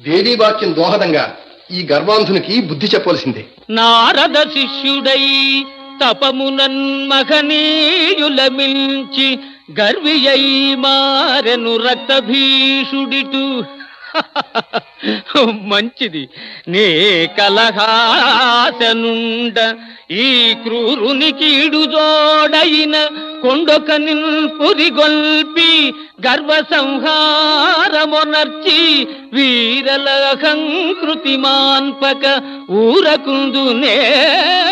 దేవీ వాక్యం దోహదంగా ఈ గర్వాంధునికి బుద్ధి చెప్పవలసిందే నారద శిష్యుడై తపమునన్ మహనీయుల మించి గర్వియై మారెను రక్తభీషుడిటు మంచిది నే కలహాసనుండ ఈ క్రూరునికి ఇడుజోడైన కొండొక పురిగొల్పి గర్వ సంహారమొనర్చి వీరల అహంకృతి మాన్పక ఊరకుందునే